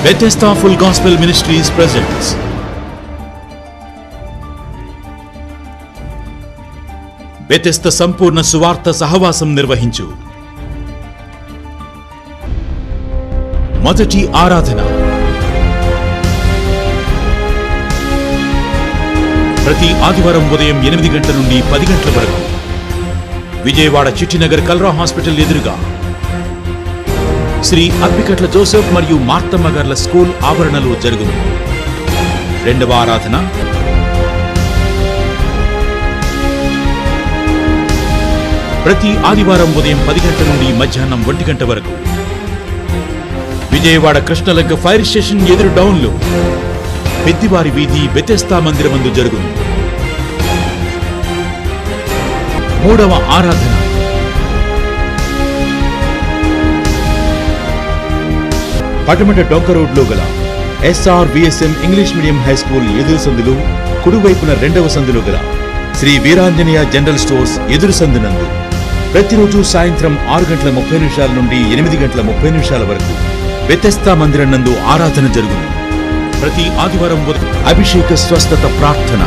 Bethesda Full Gospel Ministries presents Bethesda సంపూర్ణ సువార్త సహవాసం నిర్వహించు మొదటి ఆరాధన ప్రతి ఆదివారం ఉదయం ఎనిమిది గంటల నుండి పది గంటల వరకు విజయవాడ చిట్టినగర్ కల్రా హాస్పిటల్ ఎదురుగా శ్రీ అప్పికట్ల జోసెఫ్ మరియు మార్తమ్మ గార్ల స్కూల్ ఆవరణలో జరుగును రెండవ ఆరాధన ప్రతి ఆదివారం ఉదయం పది గంటల నుండి మధ్యాహ్నం ఒంటి గంట వరకు విజయవాడ కృష్ణలంక ఫైర్ స్టేషన్ ఎదురు డౌన్లో పెద్దివారి వీధి బెతెస్తా మందిరమందు జరుగును మూడవ ఆరాధన పటమట డొంక రోడ్లో గల SR VSM English medium high school ఎదురు సందులు కుడివైపున రెండవ సందులో గల శ్రీ వీరాంజనేయ జనరల్ స్టోర్స్ ఎదురు సందునందు ప్రతిరోజు సాయంత్రం ఆరు గంటల ముప్పై నిమిషాల నుండి ఎనిమిది గంటల ముప్పై నిమిషాల వరకు వ్యతస్థా మందిరం నందు ఆరాధన జరుగును ప్రతి ఆదివారం ఉదయం అభిషేక స్వస్థత ప్రార్థన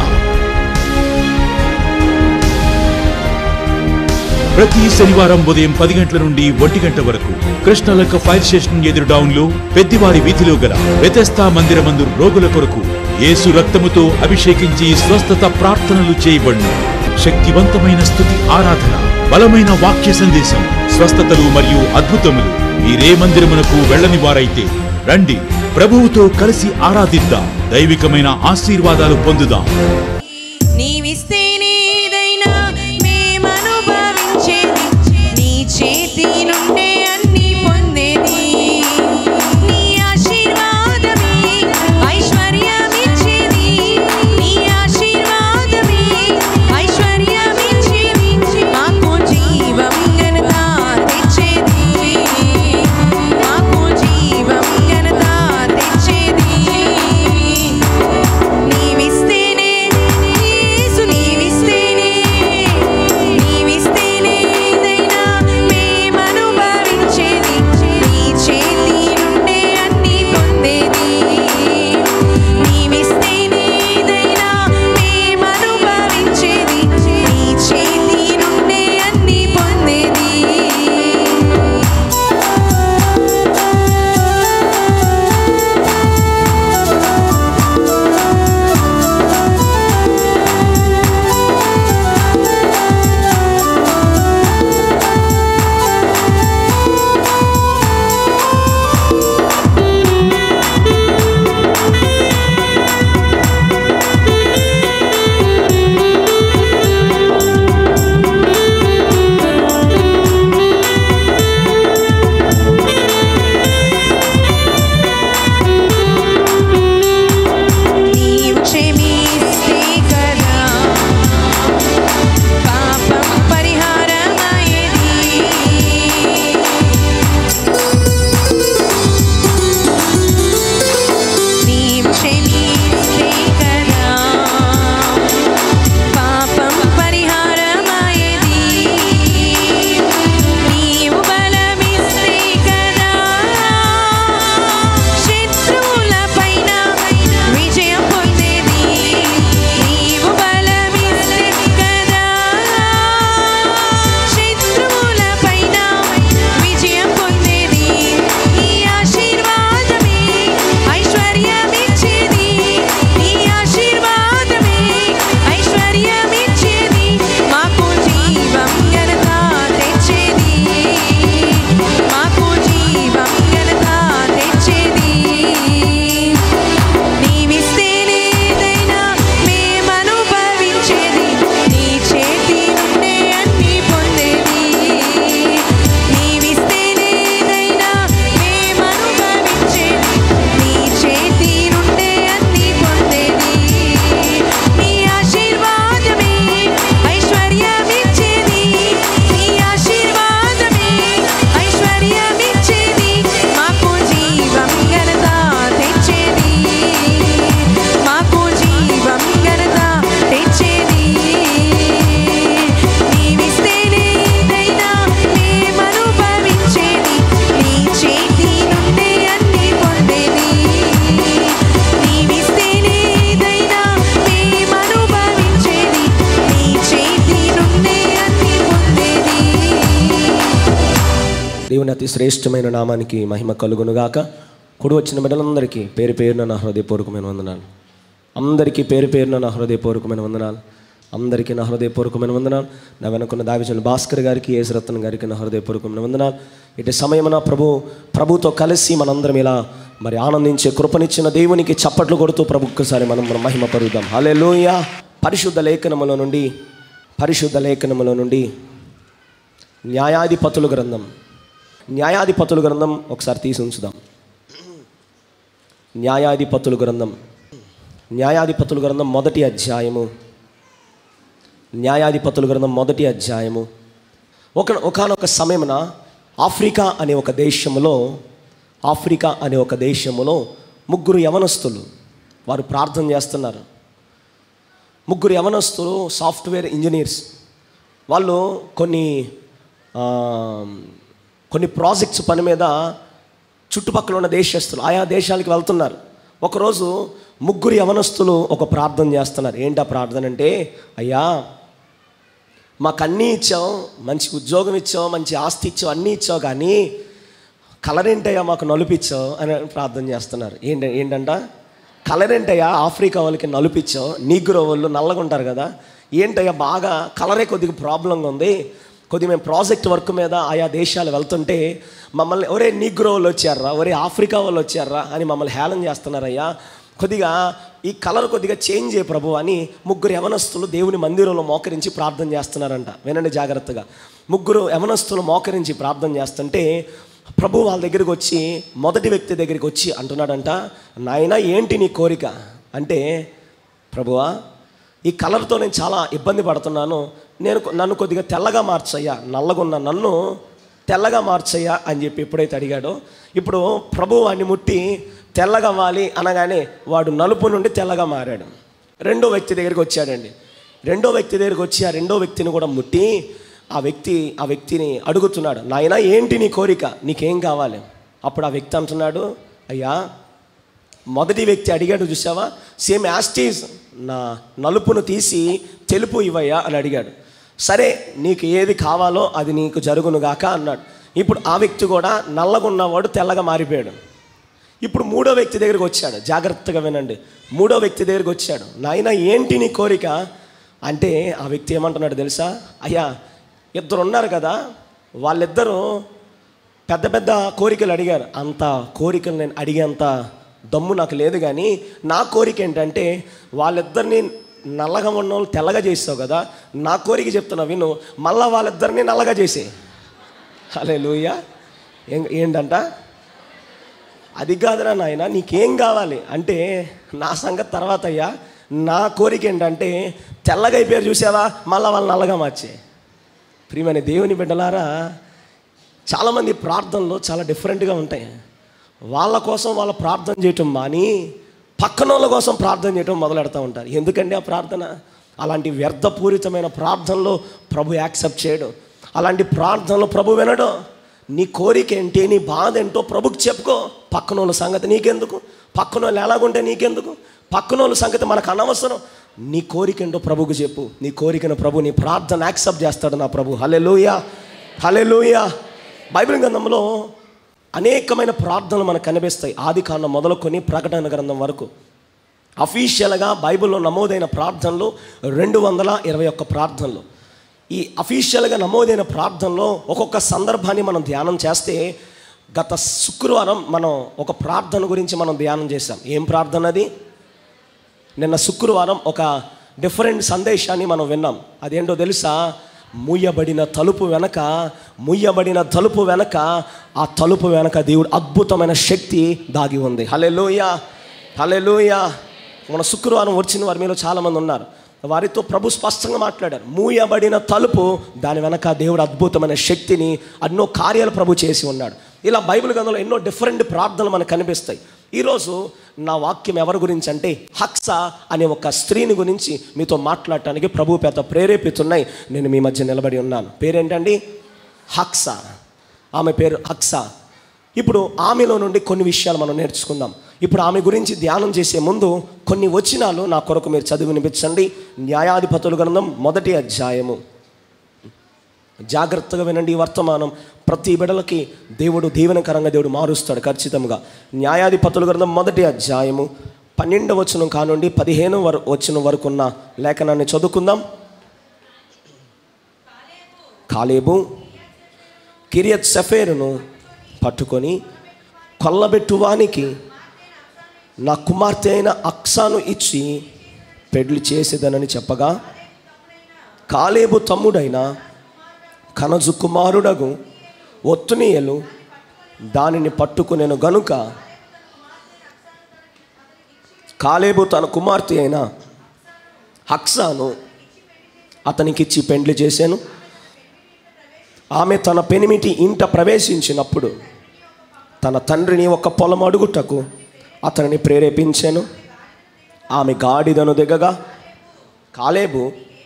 ప్రతి శనివారం ఉదయం పది గంటల నుండి ఒంటి గంట వరకు కృష్ణలక్క ఫైర్ స్టేషన్ ఎదురు డౌన్ లో పెద్దివారి వీధిలో గల వ్యతస్థా మందిరమందు రోగుల కొరకు యేసు రక్తముతో అభిషేకించి స్వస్థత ప్రార్థనలు చేయబడును శక్తివంతమైన స్థుతి ఆరాధన బలమైన వాక్య సందేశం స్వస్థతలు మరియు అద్భుతములు మీరే మందిరమునకు వెళ్ళని వారైతే రండి ప్రభువుతో కలిసి ఆరాధిద్దాం దైవికమైన ఆశీర్వాదాలు పొందుదాం నీవిస్తేనే ఏదైనా మేమనుభవించేది నీ చేతి నుండే అన్ని పొందేది నీ ఆశీర్వాదమే ఐశ్వర్యమిచ్చేది నీ ఆశీర్వాదమే ఐశ్వర్యమిచ్చేది మాకు జీవం ఘనత తెచ్చేది మాకు జీవం ఘనత తెచ్చేది నీవిస్తేనే యేసు నీవిస్తేనే అతి శ్రేష్టమైన నామానికి మహిమ కలుగునుగాక కుడి వచ్చిన బిడ్డలందరికీ పేరు పేరున నా హృదయపూర్వకమైన వందనాలు అందరికీ పేరు పేరున నా హృదయపూర్వకమైన వందనాలు అందరికీ నా హృదయపూర్వకమైన వందనాలు నా వెనుకున్న దావిచంద్ర భాస్కర్ గారికి యేసరత్న గారికి నా హృదయపూర్వకమైన వందనాలు ఇటు సమయమున ప్రభు ప్రభుతో కలిసి మనందరం ఇలా మరి ఆనందించే కృపనిచ్చిన దేవునికి చప్పట్లు కొడుతూ ప్రభు ఒక్కసారి మనం మనం మహిమ పరుద్దాం హలే పరిశుద్ధ లేఖనముల నుండి పరిశుద్ధ లేఖనముల నుండి న్యాయాధిపతుల గ్రంథం న్యాయాధిపతుల గ్రంథం ఒకసారి తీసి ఉంచుదాం న్యాయాధిపతుల గ్రంథం న్యాయాధిపతుల గ్రంథం మొదటి అధ్యాయము న్యాయాధిపతుల గ్రంథం మొదటి అధ్యాయము ఒక ఒకనొక సమయమున ఆఫ్రికా అనే ఒక దేశములో ఆఫ్రికా అనే ఒక దేశములో ముగ్గురు యవనస్తులు వారు ప్రార్థన చేస్తున్నారు ముగ్గురు యవనస్తులు సాఫ్ట్వేర్ ఇంజనీర్స్ వాళ్ళు కొన్ని ఆ, కొన్ని ప్రాజెక్ట్స్ పని మీద చుట్టుపక్కల ఉన్న దేశస్తులు ఆయా దేశాలకు వెళ్తున్నారు ఒకరోజు ముగ్గురు యవనస్తులు ఒక ప్రార్థన చేస్తున్నారు ఏంటి ఆ ప్రార్థన అంటే అయ్యా మాకు అన్నీ ఇచ్చావు మంచి ఉద్యోగం ఇచ్చావు మంచి ఆస్తి ఇచ్చావు అన్నీ ఇచ్చావు కానీ కలర్ ఏంటయ్యా మాకు నలుపిచ్చావు అని ప్రార్థన చేస్తున్నారు ఏంటి ఏంటంట కలర్ ఏంటయ్యా ఆఫ్రికా వాళ్ళకి నలుపిచ్చావు నీగ్రో వాళ్ళు నల్లగా ఉంటారు కదా ఏంటయ్యా బాగా కలరే కొద్దిగా ప్రాబ్లంగా ఉంది కొద్దిగా మేము ప్రాజెక్ట్ వర్క్ మీద ఆయా దేశాలు వెళ్తుంటే మమ్మల్ని ఒరే నీగ్రో వాళ్ళు వచ్చారా ఒరే ఆఫ్రికా వాళ్ళు వచ్చారా అని మమ్మల్ని హేళన చేస్తున్నారయ్యా కొద్దిగా ఈ కలర్ కొద్దిగా చేంజ్ చేయ ప్రభు అని ముగ్గురు యవనస్తులు దేవుని మందిరంలో మోకరించి ప్రార్థన చేస్తున్నారంట వినండి జాగ్రత్తగా ముగ్గురు యవనస్తులు మోకరించి ప్రార్థన చేస్తుంటే ప్రభు వాళ్ళ దగ్గరికి వచ్చి మొదటి వ్యక్తి దగ్గరికి వచ్చి అంటున్నాడంట నాయన ఏంటి నీ కోరిక అంటే ప్రభువా ఈ కలర్తో నేను చాలా ఇబ్బంది పడుతున్నాను నేను నన్ను కొద్దిగా తెల్లగా మార్చయ్యా నల్లగున్న నన్ను తెల్లగా మార్చయ్యా అని చెప్పి ఎప్పుడైతే అడిగాడో ఇప్పుడు ప్రభు వాడిని ముట్టి తెల్లగా అవ్వాలి అనగానే వాడు నలుపు నుండి తెల్లగా మారాడు రెండో వ్యక్తి దగ్గరికి వచ్చాడండి రెండో వ్యక్తి దగ్గరికి వచ్చి ఆ రెండో వ్యక్తిని కూడా ముట్టి ఆ వ్యక్తి ఆ వ్యక్తిని అడుగుతున్నాడు నాయనా ఏంటి నీ కోరిక నీకేం కావాలి అప్పుడు ఆ వ్యక్తి అంటున్నాడు అయ్యా మొదటి వ్యక్తి అడిగాడు చూసావా సేమ్ యాస్టీస్ నా నలుపును తీసి తెలుపు ఇవ్వయ్యా అని అడిగాడు సరే నీకు ఏది కావాలో అది నీకు జరుగునుగాక అన్నాడు ఇప్పుడు ఆ వ్యక్తి కూడా నల్లగా ఉన్నవాడు తెల్లగా మారిపోయాడు ఇప్పుడు మూడో వ్యక్తి దగ్గరికి వచ్చాడు జాగ్రత్తగా వినండి మూడో వ్యక్తి దగ్గరికి వచ్చాడు నాయన ఏంటి నీ కోరిక అంటే ఆ వ్యక్తి ఏమంటున్నాడు తెలుసా అయ్యా ఇద్దరు ఉన్నారు కదా వాళ్ళిద్దరూ పెద్ద పెద్ద కోరికలు అడిగారు అంత కోరికలు నేను అడిగేంత దమ్ము నాకు లేదు కానీ నా కోరిక ఏంటంటే వాళ్ళిద్దరిని నల్లగా ఉన్న వాళ్ళు తెల్లగా చేస్తావు కదా నా కోరిక చెప్తున్నా విను మళ్ళా వాళ్ళిద్దరిని నల్లగా చేసే అలే లూయ ఏంటంట అది కాదురా నాయన నీకేం కావాలి అంటే నా సంగతి తర్వాత అయ్యా నా కోరిక ఏంటంటే తెల్లగా అయిపోయారు చూసావా మళ్ళీ వాళ్ళు నల్లగా మార్చే ప్రియమైన దేవుని బిడ్డలారా చాలామంది ప్రార్థనలు చాలా డిఫరెంట్గా ఉంటాయి వాళ్ళ కోసం వాళ్ళ ప్రార్థన చేయటం మాని పక్కన వాళ్ళ కోసం ప్రార్థన చేయటం మొదలెడతా ఉంటారు ఎందుకండి ఆ ప్రార్థన అలాంటి వ్యర్థపూరితమైన ప్రార్థనలో ప్రభు యాక్సెప్ట్ చేయడు అలాంటి ప్రార్థనలో ప్రభు వినడు నీ కోరిక ఏంటి నీ బాధ ఏంటో ప్రభుకి చెప్పుకో పక్కన వాళ్ళ సంగతి నీకెందుకు పక్కన వాళ్ళు ఎలాగుంటే నీకెందుకు పక్కన వాళ్ళ సంగతి మనకు అనవసరం నీ కోరిక ఏంటో ప్రభుకు చెప్పు నీ కోరికను ప్రభు నీ ప్రార్థన యాక్సెప్ట్ చేస్తాడు నా ప్రభు హలే లూయా హలే లూయా బైబిల్ గ్రంథంలో అనేకమైన ప్రార్థనలు మనకు కనిపిస్తాయి ఆది కాండం మొదలుకొని ప్రకటన గ్రంథం వరకు అఫీషియల్గా బైబిల్లో నమోదైన ప్రార్థనలు రెండు వందల ఇరవై ఒక్క ప్రార్థనలు ఈ అఫీషియల్గా నమోదైన ప్రార్థనలో ఒక్కొక్క సందర్భాన్ని మనం ధ్యానం చేస్తే గత శుక్రవారం మనం ఒక ప్రార్థన గురించి మనం ధ్యానం చేసాం ఏం ప్రార్థన అది నిన్న శుక్రవారం ఒక డిఫరెంట్ సందేశాన్ని మనం విన్నాం అదేంటో తెలుసా ముయ్యబడిన తలుపు వెనక ముయ్యబడిన తలుపు వెనక ఆ తలుపు వెనక దేవుడు అద్భుతమైన శక్తి దాగి ఉంది హలెలోయ హలెలోయ మన శుక్రవారం వచ్చిన వారి మీలో చాలామంది ఉన్నారు వారితో ప్రభు స్పష్టంగా మాట్లాడారు మూయబడిన తలుపు దాని వెనక దేవుడు అద్భుతమైన శక్తిని ఎన్నో కార్యాలు ప్రభు చేసి ఉన్నాడు ఇలా బైబిల్ గ్రంథంలో ఎన్నో డిఫరెంట్ ప్రార్థనలు మనకు కనిపిస్తాయి ఈరోజు నా వాక్యం ఎవరి గురించి అంటే హక్స అనే ఒక స్త్రీని గురించి మీతో మాట్లాడటానికి ప్రభు పేత ప్రేరేపితున్నాయి నేను మీ మధ్య నిలబడి ఉన్నాను పేరేంటండి హక్స ఆమె పేరు హక్స ఇప్పుడు ఆమెలో నుండి కొన్ని విషయాలు మనం నేర్చుకుందాం ఇప్పుడు ఆమె గురించి ధ్యానం చేసే ముందు కొన్ని వచనాలు నా కొరకు మీరు చదివి వినిపించండి న్యాయాధిపతుల గ్రంథం మొదటి అధ్యాయము జాగ్రత్తగా వినండి ఈ వర్తమానం ప్రతి బిడలకి దేవుడు దీవెనకరంగా దేవుడు మారుస్తాడు ఖచ్చితంగా న్యాయాధిపతుల గ్రంథం మొదటి అధ్యాయము పన్నెండవ వచనం కానుండి పదిహేను వర వచనం వరకు ఉన్న లేఖనాన్ని చదువుకుందాం కాలేబు కిరియత్ సఫేరును పట్టుకొని కొల్లబెట్టువానికి నా కుమార్తె అయిన అక్సాను ఇచ్చి పెళ్లి చేసేదనని చెప్పగా కాలేబు తమ్ముడైన కనజు కుమారుడగు ఒత్తునీయలు దానిని పట్టుకునేను గనుక కాలేబు తన కుమార్తె అయిన హక్సాను అతనికిచ్చి పెండ్లి చేశాను ఆమె తన పెనిమిటి ఇంట ప్రవేశించినప్పుడు తన తండ్రిని ఒక పొలం అడుగుటకు అతనిని ప్రేరేపించాను ఆమె గాడిదను దిగగా కాలేబు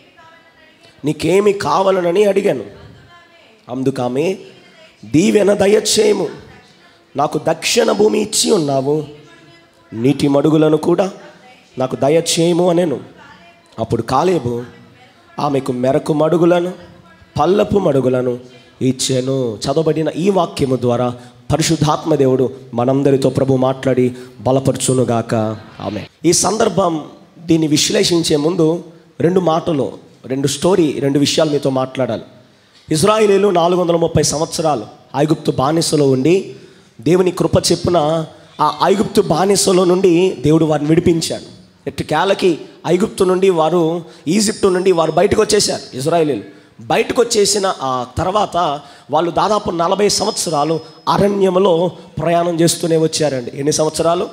నీకేమి కావాలనని అడిగాను అందుకామె దీవెన దయచేయము నాకు దక్షిణ భూమి ఇచ్చి ఉన్నావు నీటి మడుగులను కూడా నాకు దయచేయము అనేను అప్పుడు కాలేబు ఆమెకు మెరకు మడుగులను పల్లపు మడుగులను ఇచ్చాను చదవబడిన ఈ వాక్యము ద్వారా పరిశుద్ధాత్మ దేవుడు మనందరితో ప్రభు మాట్లాడి బలపరచునుగాక ఆమె ఈ సందర్భం దీన్ని విశ్లేషించే ముందు రెండు మాటలు రెండు స్టోరీ రెండు విషయాలు మీతో మాట్లాడాలి ఇజ్రాయిలీలు నాలుగు వందల ముప్పై సంవత్సరాలు ఐగుప్తు బానిసలో ఉండి దేవుని కృప చెప్పున ఆ ఐగుప్తు బానిసలో నుండి దేవుడు వారిని విడిపించాడు ఎట్టుకేలకి ఐగుప్తు నుండి వారు ఈజిప్టు నుండి వారు బయటకు వచ్చేసారు ఇజ్రాయిలీలు బయటకు వచ్చేసిన ఆ తర్వాత వాళ్ళు దాదాపు నలభై సంవత్సరాలు అరణ్యములో ప్రయాణం చేస్తూనే వచ్చారండి ఎన్ని సంవత్సరాలు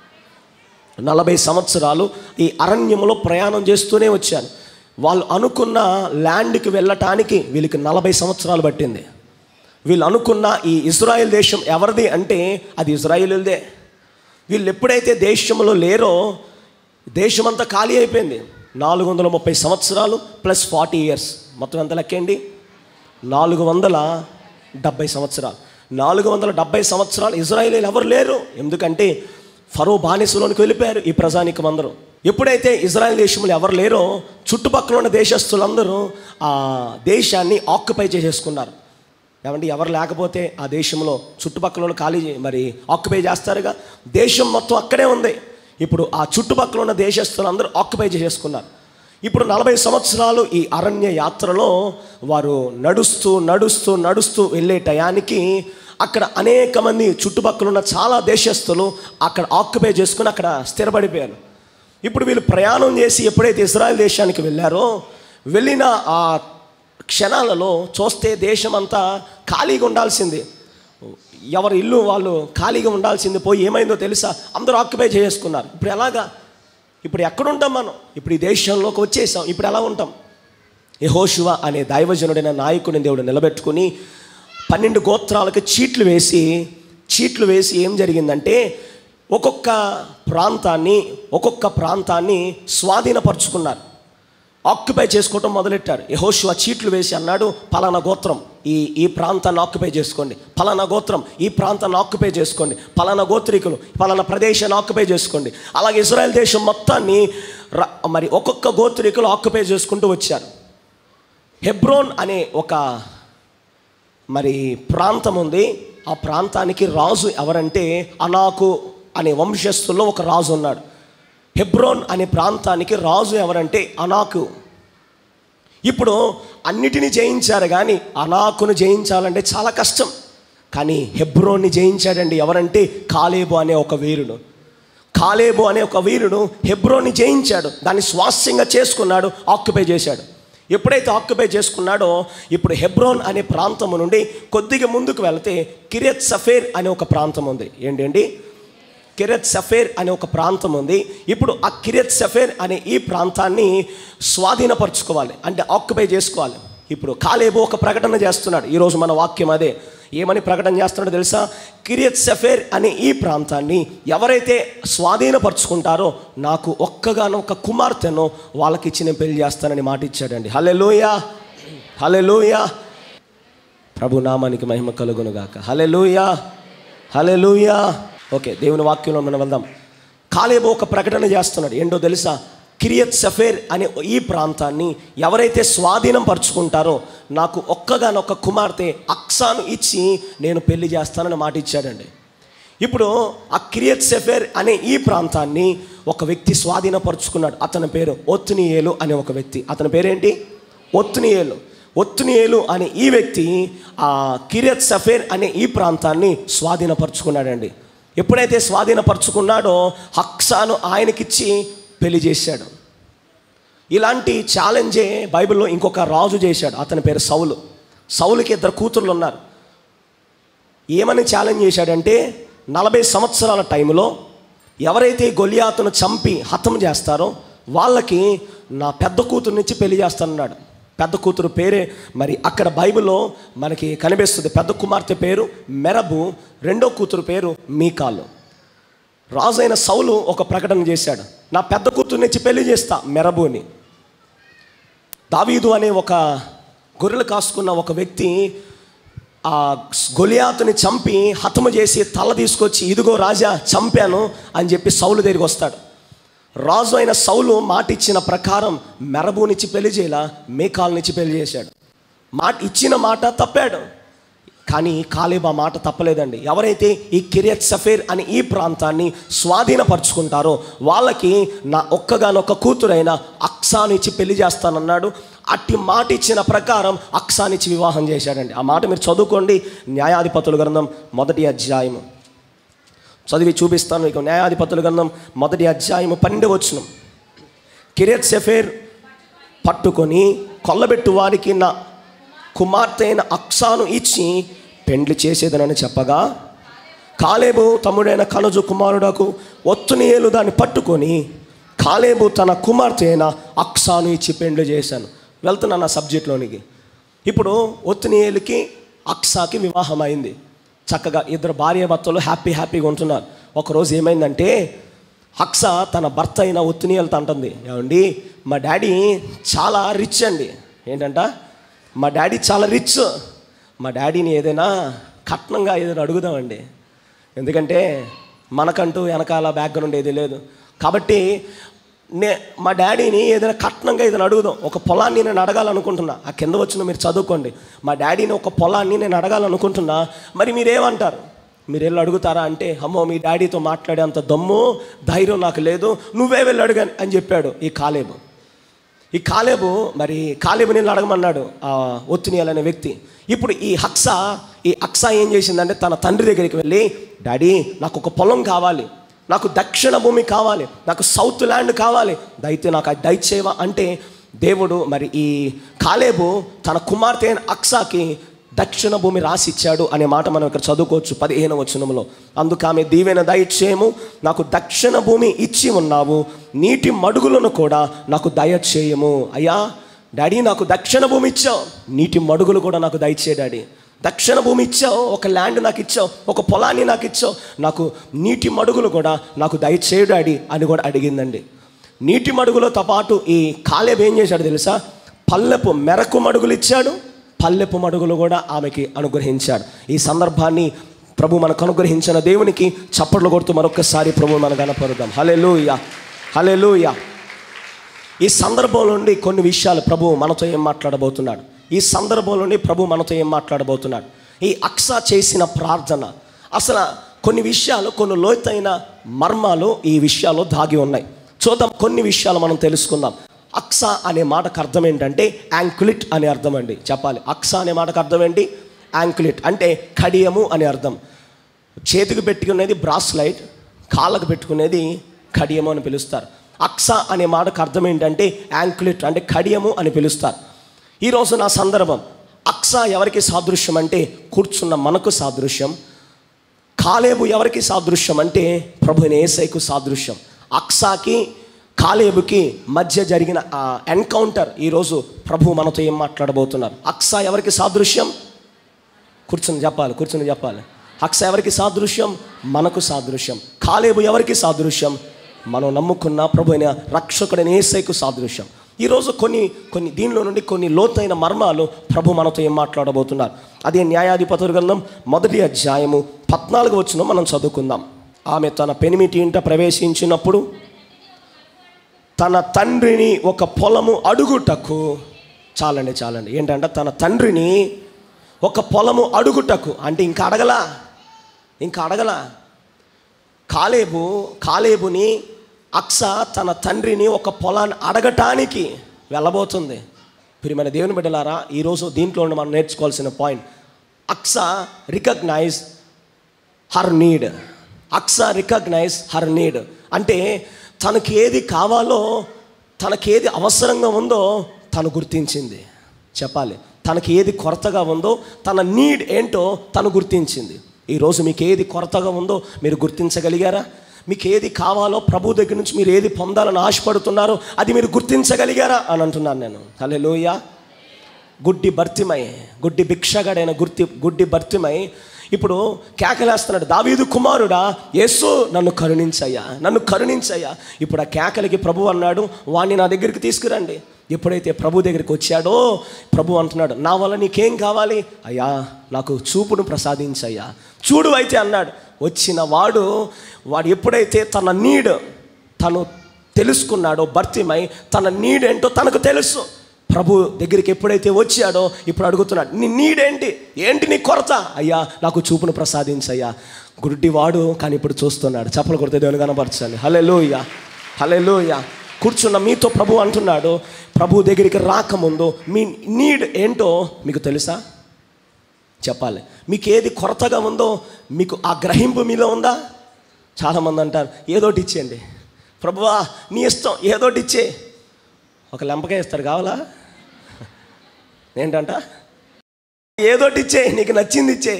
నలభై సంవత్సరాలు ఈ అరణ్యములో ప్రయాణం చేస్తూనే వచ్చారు వాళ్ళు అనుకున్న ల్యాండ్కి వెళ్ళటానికి వీళ్ళకి నలభై సంవత్సరాలు పట్టింది వీళ్ళు అనుకున్న ఈ ఇజ్రాయెల్ దేశం ఎవరిది అంటే అది ఇజ్రాయిల్దే వీళ్ళు ఎప్పుడైతే దేశంలో లేరో దేశమంతా ఖాళీ అయిపోయింది నాలుగు వందల ముప్పై సంవత్సరాలు ప్లస్ ఫార్టీ ఇయర్స్ మొత్తం ఎంత లెక్కండి నాలుగు వందల డెబ్బై సంవత్సరాలు నాలుగు వందల డెబ్బై సంవత్సరాలు ఇజ్రాయేలీలు ఎవరు లేరు ఎందుకంటే ఫరో బానిసలోనికి వెళ్ళిపోయారు ఈ ప్రజానికం అందరూ ఎప్పుడైతే ఇజ్రాయెల్ దేశంలో ఎవరు లేరో చుట్టుపక్కల ఉన్న దేశస్తులందరూ ఆ దేశాన్ని ఆక్యుపై చేసేసుకున్నారు ఏమంటే ఎవరు లేకపోతే ఆ దేశంలో చుట్టుపక్కల వాళ్ళు ఖాళీ చే- మరి ఆక్యుపై చేస్తారుగా దేశం మొత్తం అక్కడే ఉంది ఇప్పుడు ఆ చుట్టుపక్కల ఉన్న దేశస్తులందరూ ఆక్యుపై చేసేసుకున్నారు ఇప్పుడు నలభై సంవత్సరాలు ఈ అరణ్య యాత్రలో వారు నడుస్తూ నడుస్తూ నడుస్తూ వెళ్ళే టయానికి అక్కడ అనేక మంది చుట్టుపక్కల ఉన్న చాలా దేశస్తులు అక్కడ ఆక్యుపై చేసుకుని అక్కడ స్థిరపడిపోయారు ఇప్పుడు వీళ్ళు ప్రయాణం చేసి ఎప్పుడైతే ఇజ్రాయెల్ దేశానికి వెళ్ళారో వెళ్ళిన ఆ క్షణాలలో చూస్తే దేశం అంతా ఖాళీగా ఉండాల్సింది ఎవరి ఇల్లు వాళ్ళు ఖాళీగా ఉండాల్సింది పోయి ఏమైందో తెలుసా అందరూ ఆక్యుపై చేసుకున్నారు ఇప్పుడు ఎలాగా ఇప్పుడు ఎక్కడుంటాం మనం ఇప్పుడు ఈ దేశంలోకి వచ్చేసాం ఇప్పుడు ఎలా ఉంటాం యహోశివ అనే దైవజనుడైన నాయకుని దేవుడు నిలబెట్టుకుని పన్నెండు గోత్రాలకు చీట్లు వేసి చీట్లు వేసి ఏం జరిగిందంటే ఒక్కొక్క ప్రాంతాన్ని ఒక్కొక్క ప్రాంతాన్ని స్వాధీనపరుచుకున్నారు ఆక్యుపై చేసుకోవటం మొదలెట్టారు యహోశివ చీట్లు వేసి అన్నాడు పలానా గోత్రం ఈ ఈ ప్రాంతాన్ని ఆక్యుపై చేసుకోండి పలానా గోత్రం ఈ ప్రాంతాన్ని ఆక్యుపై చేసుకోండి పలానా గోత్రికులు పలానా ప్రదేశాన్ని ఆక్యుపై చేసుకోండి అలాగే ఇజ్రాయెల్ దేశం మొత్తాన్ని ర- మరి ఒక్కొక్క గోత్రికులు ఆక్యుపై చేసుకుంటూ వచ్చారు హెబ్రోన్ అనే ఒక మరి ప్రాంతం ఉంది ఆ ప్రాంతానికి రాజు ఎవరంటే అనాకు అనే వంశస్థుల్లో ఒక రాజు ఉన్నాడు హెబ్రోన్ అనే ప్రాంతానికి రాజు ఎవరంటే అనాకు ఇప్పుడు అన్నిటినీ జయించారు కానీ అనాకును జయించాలంటే చాలా కష్టం కానీ హెబ్రోన్ని జయించాడండి ఎవరంటే కాలేబు అనే ఒక వీరుడు కాలేబు అనే ఒక వీరుడు హెబ్రోన్ని జయించాడు దాన్ని స్వాస్యంగా చేసుకున్నాడు ఆక్యుపై చేశాడు ఎప్పుడైతే ఆక్యుపై చేసుకున్నాడో ఇప్పుడు హెబ్రోన్ అనే ప్రాంతం నుండి కొద్దిగా ముందుకు వెళితే కిరియత్ సఫేర్ అనే ఒక ప్రాంతం ఉంది ఏంటండి కిరత్ సఫేర్ అనే ఒక ప్రాంతం ఉంది ఇప్పుడు ఆ కిరత్ సఫేర్ అనే ఈ ప్రాంతాన్ని స్వాధీనపరచుకోవాలి అంటే ఆక్యుపై చేసుకోవాలి ఇప్పుడు కాలేబు ఒక ప్రకటన చేస్తున్నాడు ఈరోజు మన వాక్యం అదే ఏమని ప్రకటన చేస్తున్నాడో తెలుసా కిరియత్ సఫేర్ అనే ఈ ప్రాంతాన్ని ఎవరైతే స్వాధీనపరుచుకుంటారో నాకు ఒక్కగానొక్క కుమార్తెను వాళ్ళకి ఇచ్చి నేను పెళ్లి చేస్తానని మాట ఇచ్చాడండి హలే లోయ హలే ప్రభు నామానికి మహిమ కలుగునుగాక హలెలూయా హలెలూయా ఓకే దేవుని వాక్యంలో మనం వెళ్దాం కాలేబు ఒక ప్రకటన చేస్తున్నాడు ఏంటో తెలుసా కిరియత్ సఫేర్ అనే ఈ ప్రాంతాన్ని ఎవరైతే స్వాధీనం పరుచుకుంటారో నాకు ఒక్కగానొక్క కుమార్తె అక్సాను ఇచ్చి నేను పెళ్లి చేస్తానని మాట ఇచ్చాడండి ఇప్పుడు ఆ కిరియత్ సెఫేర్ అనే ఈ ప్రాంతాన్ని ఒక వ్యక్తి స్వాధీనపరుచుకున్నాడు అతని పేరు ఒత్తునియేలు అనే ఒక వ్యక్తి అతని పేరేంటి ఒత్తునియేలు ఒత్తునియేలు అనే ఈ వ్యక్తి ఆ కిరియత్ సఫేర్ అనే ఈ ప్రాంతాన్ని స్వాధీనపరుచుకున్నాడండి ఎప్పుడైతే స్వాధీనపరుచుకున్నాడో హక్సాను ఆయనకిచ్చి పెళ్లి చేశాడు ఇలాంటి ఛాలెంజే బైబిల్లో ఇంకొక రాజు చేశాడు అతని పేరు సౌలు సౌలుకి ఇద్దరు కూతుర్లు ఉన్నారు ఏమని ఛాలెంజ్ చేశాడంటే నలభై సంవత్సరాల టైంలో ఎవరైతే గొలియాతును చంపి హతం చేస్తారో వాళ్ళకి నా పెద్ద కూతురునిచ్చి పెళ్లి చేస్తానన్నాడు పెద్ద కూతురు పేరే మరి అక్కడ బైబిల్లో మనకి కనిపిస్తుంది పెద్ద కుమార్తె పేరు మెరబు రెండో కూతురు పేరు మీకాలు రాజు అయిన సౌలు ఒక ప్రకటన చేశాడు నా పెద్ద కూతురునిచ్చి పెళ్లి చేస్తా మెరబుని దావీదు అనే ఒక గొర్రెలు కాసుకున్న ఒక వ్యక్తి ఆ గొలియాతుని చంపి హతము చేసి తల తీసుకొచ్చి ఇదిగో రాజా చంపాను అని చెప్పి సౌలు దగ్గరికి వస్తాడు రాజు అయిన సౌలు మాట ఇచ్చిన ప్రకారం మెరబునిచ్చి పెళ్లి చేయాల మేకాలనిచ్చి పెళ్లి చేశాడు మాట ఇచ్చిన మాట తప్పాడు కానీ కాలేబ్ ఆ మాట తప్పలేదండి ఎవరైతే ఈ కిరియత్ సఫేర్ అని ఈ ప్రాంతాన్ని స్వాధీనపరుచుకుంటారో వాళ్ళకి నా ఒక్కగానొక్క కూతురైన అక్సానిచ్చి పెళ్లి చేస్తానన్నాడు అట్టి మాట ఇచ్చిన ప్రకారం అక్సానిచ్చి వివాహం చేశాడండి ఆ మాట మీరు చదువుకోండి న్యాయాధిపతుల గ్రంథం మొదటి అధ్యాయము చదివి చూపిస్తాను మీకు న్యాయాధిపతుల గ్రంథం మొదటి అధ్యాయము పన్నెండు వచ్చును కిరియత్ సెఫేర్ పట్టుకొని కొల్లబెట్టు వారికి నా కుమార్తె అయిన అక్సాను ఇచ్చి పెండ్లి చేసేదనని చెప్పగా కాలేబు తమ్ముడైన కనుజు కుమారుడకు ఒత్తునియేలు దాన్ని పట్టుకొని కాలేబు తన కుమార్తె అయిన అక్సాను ఇచ్చి పెండ్లి చేశాను వెళ్తున్నా నా సబ్జెక్ట్లోనికి ఇప్పుడు ఒత్తునియేలుకి అక్సాకి వివాహం అయింది చక్కగా ఇద్దరు భార్య భర్తలు హ్యాపీ హ్యాపీగా ఉంటున్నారు ఒకరోజు ఏమైందంటే హక్స తన భర్త అయిన ఒత్తునియలతో అంటుంది ఏమండి మా డాడీ చాలా రిచ్ అండి ఏంటంట మా డాడీ చాలా రిచ్ మా డాడీని ఏదైనా కట్నంగా ఏదైనా అడుగుదామండి ఎందుకంటే మనకంటూ వెనకాల బ్యాక్గ్రౌండ్ ఏది లేదు కాబట్టి నే మా డాడీని ఏదైనా కట్నంగా ఏదైనా అడుగుదాం ఒక పొలాన్ని నేను అడగాలనుకుంటున్నా ఆ కింద వచ్చిన మీరు చదువుకోండి మా డాడీని ఒక పొలాన్ని నేను అడగాలనుకుంటున్నా మరి మీరేమంటారు మీరు వెళ్ళి అడుగుతారా అంటే అమ్మో మీ డాడీతో మాట్లాడే అంత దమ్ము ధైర్యం నాకు లేదు నువ్వే వెళ్ళి అడుగు అని చెప్పాడు ఈ కాలేబు ఈ కాలేబు మరి కాలేబు నీళ్ళు అడగమన్నాడు ఆ ఒత్తినియల్ అనే వ్యక్తి ఇప్పుడు ఈ హక్స ఈ అక్స ఏం చేసిందంటే తన తండ్రి దగ్గరికి వెళ్ళి డాడీ నాకు ఒక పొలం కావాలి నాకు దక్షిణ భూమి కావాలి నాకు సౌత్ ల్యాండ్ కావాలి దయతే నాకు అది దయచేవా అంటే దేవుడు మరి ఈ కాలేబు తన కుమార్తె అయిన అక్సాకి దక్షిణ భూమి రాసిచ్చాడు అనే మాట మనం ఇక్కడ చదువుకోవచ్చు పదిహేను వచనంలో అందుకు ఆమె దీవెన దయచేయము నాకు దక్షిణ భూమి ఇచ్చి ఉన్నావు నీటి మడుగులను కూడా నాకు దయచేయము అయ్యా డాడీ నాకు దక్షిణ భూమి ఇచ్చావు నీటి మడుగులు కూడా నాకు దయచే డాడీ దక్షిణ భూమి ఇచ్చావు ఒక ల్యాండ్ నాకు ఇచ్చావు ఒక పొలాన్ని నాకు ఇచ్చావు నాకు నీటి మడుగులు కూడా నాకు దయచేయు డాడీ అని కూడా అడిగిందండి నీటి మడుగులతో పాటు ఈ కాలేబ్ ఏం చేశాడు తెలుసా పల్లెపు మెరకు మడుగులు ఇచ్చాడు పల్లెపు మడుగులు కూడా ఆమెకి అనుగ్రహించాడు ఈ సందర్భాన్ని ప్రభు మనకు అనుగ్రహించిన దేవునికి చప్పట్లు కొడుతూ మరొకసారి ప్రభు మనం కనపరుద్దాం హలే లూయ హలే ఈ సందర్భం నుండి కొన్ని విషయాలు ప్రభు మనతో ఏం మాట్లాడబోతున్నాడు ఈ సందర్భం నుండి ప్రభు మనతో ఏం మాట్లాడబోతున్నాడు ఈ అక్స చేసిన ప్రార్థన అసలు కొన్ని విషయాలు కొన్ని లోతైన మర్మాలు ఈ విషయాల్లో దాగి ఉన్నాయి చూద్దాం కొన్ని విషయాలు మనం తెలుసుకుందాం అక్స అనే మాటకు అర్థం ఏంటంటే యాంకులిట్ అనే అర్థం అండి చెప్పాలి అక్స అనే మాటకు అర్థం ఏంటి యాంకులిట్ అంటే కడియము అనే అర్థం చేతికి పెట్టుకునేది బ్రాస్లైట్ కాళ్ళకు పెట్టుకునేది కడియము అని పిలుస్తారు అక్స అనే మాటకు అర్థం ఏంటంటే యాంకులెట్ అంటే కడియము అని పిలుస్తారు ఈరోజు నా సందర్భం అక్స ఎవరికి సాదృశ్యం అంటే కూర్చున్న మనకు సాదృశ్యం కాలేబు ఎవరికి సాదృశ్యం అంటే ప్రభుని ఏసైకు సాదృశ్యం అక్సాకి కాలేబుకి మధ్య జరిగిన ఆ ఎన్కౌంటర్ ఈరోజు ప్రభు మనతో ఏం మాట్లాడబోతున్నారు అక్సా ఎవరికి సాదృశ్యం కూర్చుని చెప్పాలి కూర్చుని చెప్పాలి అక్స ఎవరికి సాదృశ్యం మనకు సాదృశ్యం కాలేబు ఎవరికి సాదృశ్యం మనం నమ్ముకున్న ప్రభు అయిన రక్షకుడైన ఏసైకు సాదృశ్యం ఈరోజు కొన్ని కొన్ని దీనిలో నుండి కొన్ని లోతైన మర్మాలు ప్రభు మనతో ఏం మాట్లాడబోతున్నారు అదే న్యాయాధిపతుల గ్రంథం మొదటి అధ్యాయము పద్నాలుగు వచ్చిన మనం చదువుకుందాం ఆమె తన పెనిమిటి ఇంట ప్రవేశించినప్పుడు తన తండ్రిని ఒక పొలము అడుగుటకు చాలండి చాలండి ఏంటంటే తన తండ్రిని ఒక పొలము అడుగుటకు అంటే ఇంకా అడగలా ఇంకా అడగలా కాలేబు కాలేబుని అక్స తన తండ్రిని ఒక పొలాన్ని అడగటానికి వెళ్ళబోతుంది ప్రియమైన దేవుని బిడ్డలారా ఈరోజు దీంట్లో నుండి మనం నేర్చుకోవాల్సిన పాయింట్ అక్స రికగ్నైజ్ హర్ నీడ్ అక్స రికగ్నైజ్ హర్ నీడ్ అంటే తనకి ఏది కావాలో తనకి ఏది అవసరంగా ఉందో తను గుర్తించింది చెప్పాలి తనకి ఏది కొరతగా ఉందో తన నీడ్ ఏంటో తను గుర్తించింది ఈరోజు మీకు ఏది కొరతగా ఉందో మీరు గుర్తించగలిగారా మీకు ఏది కావాలో ప్రభు దగ్గర నుంచి మీరు ఏది పొందాలని ఆశపడుతున్నారో అది మీరు గుర్తించగలిగారా అని అంటున్నాను నేను హలే గుడ్డి భర్తిమై గుడ్డి భిక్షగాడైన గుర్తి గుడ్డి భర్తిమై ఇప్పుడు కేకలేస్తున్నాడు దావీదు కుమారుడా యేసు నన్ను కరుణించయ్యా నన్ను కరుణించయ్యా ఇప్పుడు ఆ కేకలకి ప్రభు అన్నాడు వాణ్ణి నా దగ్గరికి తీసుకురండి ఎప్పుడైతే ప్రభు దగ్గరికి వచ్చాడో ప్రభు అంటున్నాడు నా వల్ల నీకేం కావాలి అయ్యా నాకు చూపును ప్రసాదించయ్యా చూడు అయితే అన్నాడు వచ్చిన వాడు వాడు ఎప్పుడైతే తన నీడ్ తను తెలుసుకున్నాడో భర్తిమై తన నీడ్ ఏంటో తనకు తెలుసు ప్రభు దగ్గరికి ఎప్పుడైతే వచ్చాడో ఇప్పుడు అడుగుతున్నాడు నీ నీడేంటి ఏంటి నీ కొరత అయ్యా నాకు చూపును ప్రసాదించయ్యా గుడ్డివాడు కానీ ఇప్పుడు చూస్తున్నాడు చప్పలు కొడితే దేవుని కనపరచాలి హలే లోయ హలే లోయ కూర్చున్న మీతో ప్రభు అంటున్నాడు ప్రభు దగ్గరికి రాకముందు మీ నీడ్ ఏంటో మీకు తెలుసా చెప్పాలి మీకు ఏది కొరతగా ఉందో మీకు ఆ గ్రహింపు మీలో ఉందా చాలామంది అంటారు ఏదోటి ఇచ్చేయండి ప్రభువా నీ ఇష్టం ఏదోటి ఇచ్చే ఒక లెంపకాయ ఇస్తారు కావాలా ఏంటంట ఏదోటి ఇచ్చే నీకు నచ్చింది ఇచ్చే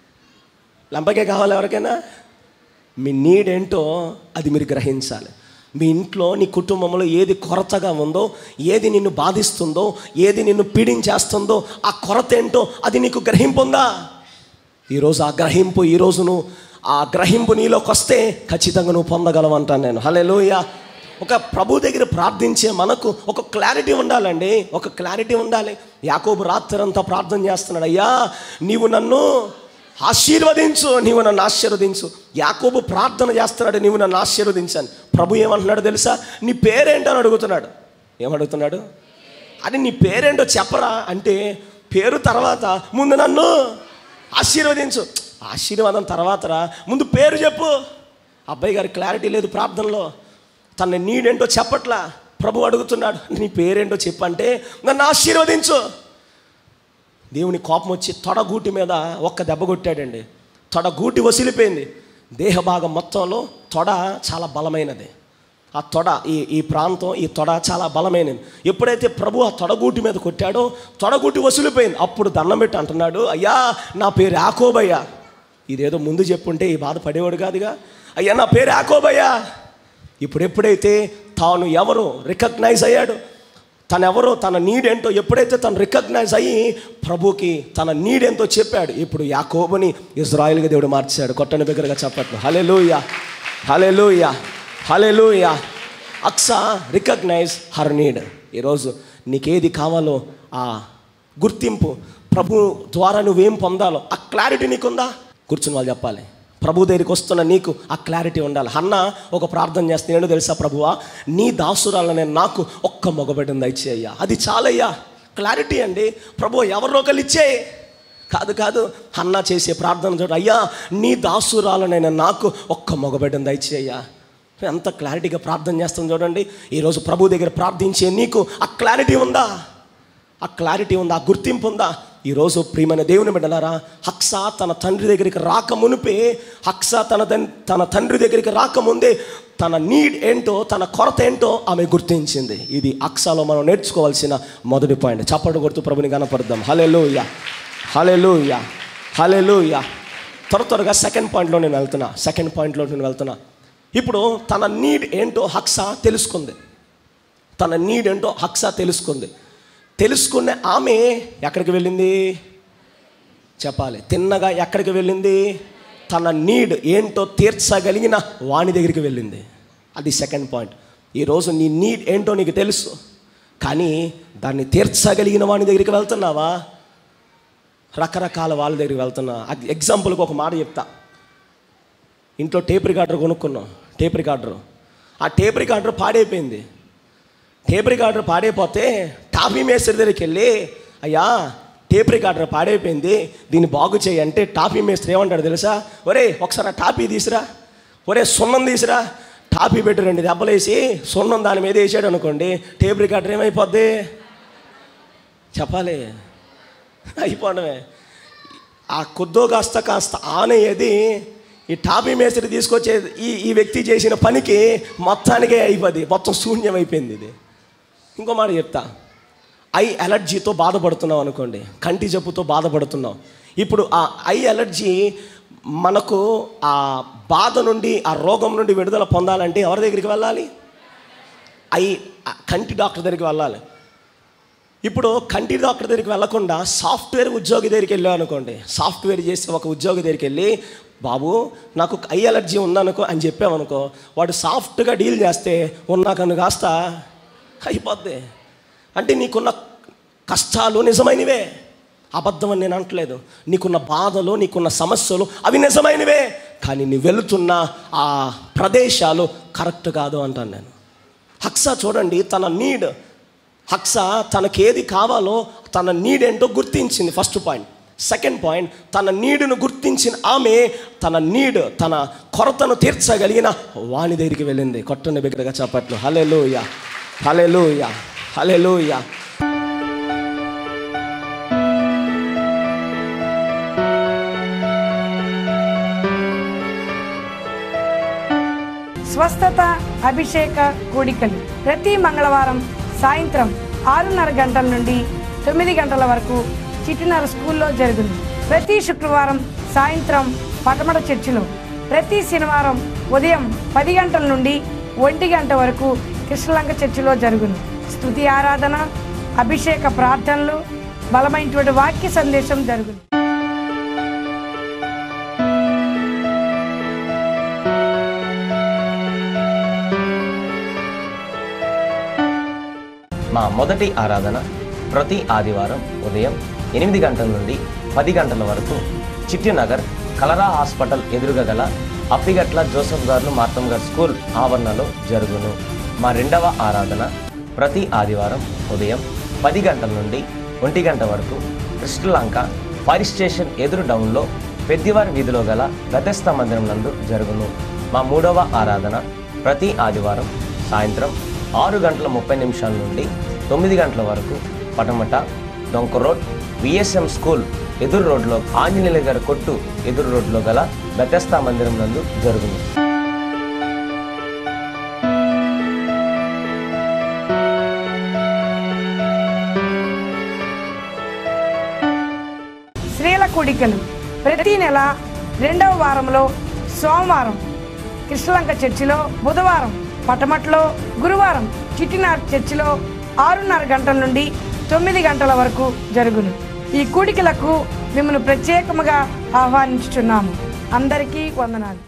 లంపకే కావాలి ఎవరికైనా మీ నీడ్ ఏంటో అది మీరు గ్రహించాలి మీ ఇంట్లో నీ కుటుంబంలో ఏది కొరతగా ఉందో ఏది నిన్ను బాధిస్తుందో ఏది నిన్ను పీడించేస్తుందో ఆ కొరత ఏంటో అది నీకు గ్రహింపు ఉందా ఈరోజు ఆ గ్రహింపు ఈరోజు నువ్వు ఆ గ్రహింపు నీలోకి వస్తే ఖచ్చితంగా నువ్వు పొందగలవు అంటాను నేను హలే ఒక ప్రభు దగ్గర ప్రార్థించే మనకు ఒక క్లారిటీ ఉండాలండి ఒక క్లారిటీ ఉండాలి యాకోబు రాత్రంతా ప్రార్థన చేస్తున్నాడు అయ్యా నీవు నన్ను ఆశీర్వదించు నీవు నన్ను ఆశీర్వదించు యాకోబు ప్రార్థన చేస్తున్నాడు నీవు నన్ను ఆశీర్వదించాను ప్రభు ఏమంటున్నాడు తెలుసా నీ పేరేంటో అని అడుగుతున్నాడు ఏమడుగుతున్నాడు అది నీ పేరేంటో చెప్పరా అంటే పేరు తర్వాత ముందు నన్ను ఆశీర్వదించు ఆశీర్వాదం తర్వాతరా ముందు పేరు చెప్పు అబ్బాయి గారి క్లారిటీ లేదు ప్రార్థనలో తన నీడేంటో చెప్పట్లా ప్రభు అడుగుతున్నాడు నీ పేరేంటో చెప్పంటే నన్ను ఆశీర్వదించు దేవుని కోపం వచ్చి తొడగూటి మీద ఒక్క దెబ్బ కొట్టాడండి తొడగూటి వసిలిపోయింది దేహభాగం మొత్తంలో తొడ చాలా బలమైనది ఆ తొడ ఈ ఈ ప్రాంతం ఈ తొడ చాలా బలమైనది ఎప్పుడైతే ప్రభు ఆ తొడగూటి మీద కొట్టాడో తొడగూటి వసిలిపోయింది అప్పుడు దండం పెట్టి అంటున్నాడు అయ్యా నా పేరు యాకోబయ్యా ఇదేదో ముందు చెప్పుంటే ఈ బాధ పడేవాడు కాదుగా అయ్యా నా పేరు యాకోబయ్యా ఇప్పుడు ఎప్పుడైతే తాను ఎవరు రికగ్నైజ్ అయ్యాడు తను ఎవరో తన నీడేంటో ఎప్పుడైతే తను రికగ్నైజ్ అయ్యి ప్రభుకి తన నీడేంతో చెప్పాడు ఇప్పుడు యాకోబుని ఇజ్రాయిల్గా దేవుడు మార్చాడు కొట్టని దగ్గరగా చెప్పట్లు హలే లూయ హలే లూయ హలే లూయ అక్స రికగ్నైజ్ హర్ నీడ్ ఈరోజు నీకేది కావాలో ఆ గుర్తింపు ప్రభు ద్వారా నువ్వేం పొందాలో ఆ క్లారిటీ నీకుందా కూర్చుని వాళ్ళు చెప్పాలి ప్రభు దగ్గరికి వస్తున్న నీకు ఆ క్లారిటీ ఉండాలి అన్న ఒక ప్రార్థన చేస్తే ఏంటో తెలుసా ప్రభువా నీ దాసురాలనే నాకు ఒక్క మగబిడ్డను దయచేయ్యా అది చాలయ్యా క్లారిటీ అండి ప్రభు ఎవరినో ఒకరు ఇచ్చేయి కాదు కాదు అన్న చేసే ప్రార్థన చూడ అయ్యా నీ దాసురాలనైనా నాకు ఒక్క మగబిడ్డను దయచేయ్యా ఎంత క్లారిటీగా ప్రార్థన చేస్తాం చూడండి ఈరోజు ప్రభు దగ్గర ప్రార్థించే నీకు ఆ క్లారిటీ ఉందా ఆ క్లారిటీ ఉందా ఆ గుర్తింపు ఉందా ఈరోజు ప్రియమైన దేవుని బిడ్డలారా హక్స తన తండ్రి దగ్గరికి రాక మునిపే హక్స తన తన్- తన తండ్రి దగ్గరికి రాకముందే తన నీడ్ ఏంటో తన కొరత ఏంటో ఆమె గుర్తించింది ఇది అక్సాలో మనం నేర్చుకోవాల్సిన మొదటి పాయింట్ చప్పటి కొడుతూ ప్రభుని కనపడదాం హలే లూయ హలే లూయ హలే లూయ త్వర త్వరగా సెకండ్ పాయింట్లో నేను వెళ్తున్నా సెకండ్ పాయింట్లో నేను వెళ్తున్నా ఇప్పుడు తన నీడ్ ఏంటో హక్స తెలుసుకుంది తన నీడ్ ఏంటో హక్స తెలుసుకుంది తెలుసుకున్న ఆమె ఎక్కడికి వెళ్ళింది చెప్పాలి తిన్నగా ఎక్కడికి వెళ్ళింది తన నీడ్ ఏంటో తీర్చగలిగిన వాణి దగ్గరికి వెళ్ళింది అది సెకండ్ పాయింట్ ఈరోజు నీ నీడ్ ఏంటో నీకు తెలుసు కానీ దాన్ని తీర్చగలిగిన వాని దగ్గరికి వెళ్తున్నావా రకరకాల వాళ్ళ దగ్గరికి వెళ్తున్నా అది ఎగ్జాంపుల్కి ఒక మాట చెప్తా ఇంట్లో టేప్ రికార్డర్ కొనుక్కున్నాం టేప్ రికార్డర్ ఆ టేప్ రికార్డర్ పాడైపోయింది టేప్ రికార్డర్ పాడైపోతే టాపీ మేస్త్రి దగ్గరికి వెళ్ళి అయ్యా టేప్ రికార్డర్ పాడైపోయింది దీన్ని బాగు చేయి అంటే టాపీ మేస్త్రి ఏమంటాడు తెలుసా ఒరే ఒకసారి ఆ టాపీ తీసిరా ఒరే సున్నం తీసిరా టాపీ పెట్టి రెండు దెబ్బలేసి సున్నం దాని మీద వేసాడు అనుకోండి టేప్ రికార్డర్ ఏమైపోద్ది చెప్పాలి అయిపోవడమే ఆ కొద్దో కాస్త కాస్త ఆనయ్యేది ఈ టాపీ మేస్త్రి తీసుకొచ్చే ఈ ఈ వ్యక్తి చేసిన పనికి మొత్తానికే అయిపోద్ది మొత్తం శూన్యం అయిపోయింది ఇది ఇంకో మాట చెప్తా ఐ అలర్జీతో బాధపడుతున్నాం అనుకోండి కంటి జబ్బుతో బాధపడుతున్నాం ఇప్పుడు ఆ ఐ అలర్జీ మనకు ఆ బాధ నుండి ఆ రోగం నుండి విడుదల పొందాలంటే ఎవరి దగ్గరికి వెళ్ళాలి ఐ ఆ కంటి డాక్టర్ దగ్గరికి వెళ్ళాలి ఇప్పుడు కంటి డాక్టర్ దగ్గరికి వెళ్ళకుండా సాఫ్ట్వేర్ ఉద్యోగి దగ్గరికి వెళ్ళాం అనుకోండి సాఫ్ట్వేర్ చేసే ఒక ఉద్యోగి దగ్గరికి వెళ్ళి బాబు నాకు ఐ అలర్జీ ఉందనుకో అని చెప్పామనుకో వాడు సాఫ్ట్గా డీల్ చేస్తే ఉన్నాకను కాస్త అయిపోద్ది అంటే నీకున్న కష్టాలు నిజమైనవే అబద్ధం అని నేను అనట్లేదు నీకున్న బాధలు నీకున్న సమస్యలు అవి నిజమైనవే కానీ నువ్వు వెళుతున్న ఆ ప్రదేశాలు కరెక్ట్ కాదు అంటాను నేను హక్సా చూడండి తన నీడ్ హక్స తనకేది కావాలో తన నీడ్ ఏంటో గుర్తించింది ఫస్ట్ పాయింట్ సెకండ్ పాయింట్ తన నీడును గుర్తించిన ఆమె తన నీడ్ తన కొరతను తీర్చగలిగిన వాణి దగ్గరికి వెళ్ళింది కొట్టని బిగ్గరగా చెప్పట్లు హలెలుయ హలెలుయ హలెలుయ స్వస్థత అభిషేక కూడికలు ప్రతి మంగళవారం సాయంత్రం ఆరున్నర గంటల నుండి తొమ్మిది గంటల వరకు చిటినర స్కూల్లో జరుగును ప్రతి శుక్రవారం సాయంత్రం పటమట చర్చిలో ప్రతి శనివారం ఉదయం పది గంటల నుండి ఒంటి గంట వరకు కృష్ణలంక చర్చిలో జరుగును స్తుతి ఆరాధన అభిషేక ప్రార్థనలు బలమైనటువంటి వాక్య సందేశం జరుగును మా మొదటి ఆరాధన ప్రతి ఆదివారం ఉదయం ఎనిమిది గంటల నుండి పది గంటల వరకు చిట్టినగర్ కలరా హాస్పిటల్ ఎదురుగా గల అప్పిగట్ల జోసఫ్ గారు మార్తం గారు స్కూల్ ఆవరణలో జరుగును మా రెండవ ఆరాధన ప్రతి ఆదివారం ఉదయం పది గంటల నుండి ఒంటి గంట వరకు కృష్ణలంక ఫైర్ స్టేషన్ ఎదురు డౌన్లో పెద్దివారి వీధిలో గల గతస్థ మందిరం నందు జరుగును మా మూడవ ఆరాధన ప్రతి ఆదివారం సాయంత్రం ఆరు గంటల ముప్పై నిమిషాల నుండి తొమ్మిది గంటల వరకు పటమట డొంక రోడ్ విఎస్ఎం స్కూల్ ఎదురు రోడ్లో ఆంజనేయుల గారి కొట్టు ఎదురు రోడ్లో గల బెతస్తా మందిరం నందు జరుగును స్త్రీల కూడికలు ప్రతి నెల రెండవ వారంలో సోమవారం కృష్ణలంక చర్చిలో బుధవారం పటమట్లో గురువారం చిట్టినార్ చర్చిలో ఆరున్నర గంటల నుండి తొమ్మిది గంటల వరకు జరుగును ఈ కూడికలకు మిమ్మల్ని ప్రత్యేకముగా ఆహ్వానించుచున్నాము అందరికీ వందనాలు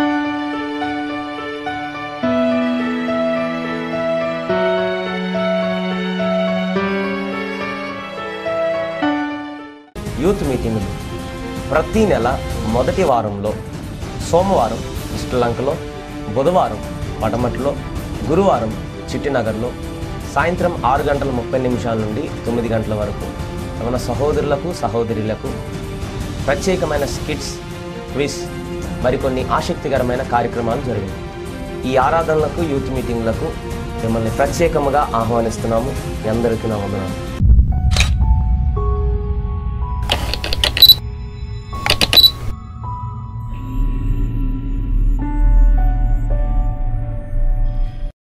యూత్ మీటింగులు ప్రతి నెల మొదటి వారంలో సోమవారం శ్రీలంకలో బుధవారం పటమట్లో గురువారం చిట్టినగర్లో సాయంత్రం ఆరు గంటల ముప్పై నిమిషాల నుండి తొమ్మిది గంటల వరకు మన సహోదరులకు సహోదరులకు ప్రత్యేకమైన స్కిట్స్ క్విజ్ మరికొన్ని ఆసక్తికరమైన కార్యక్రమాలు జరిగాయి ఈ ఆరాధనలకు యూత్ మీటింగ్లకు మిమ్మల్ని ప్రత్యేకముగా ఆహ్వానిస్తున్నాము మీ అందరికీ నా వందనాలు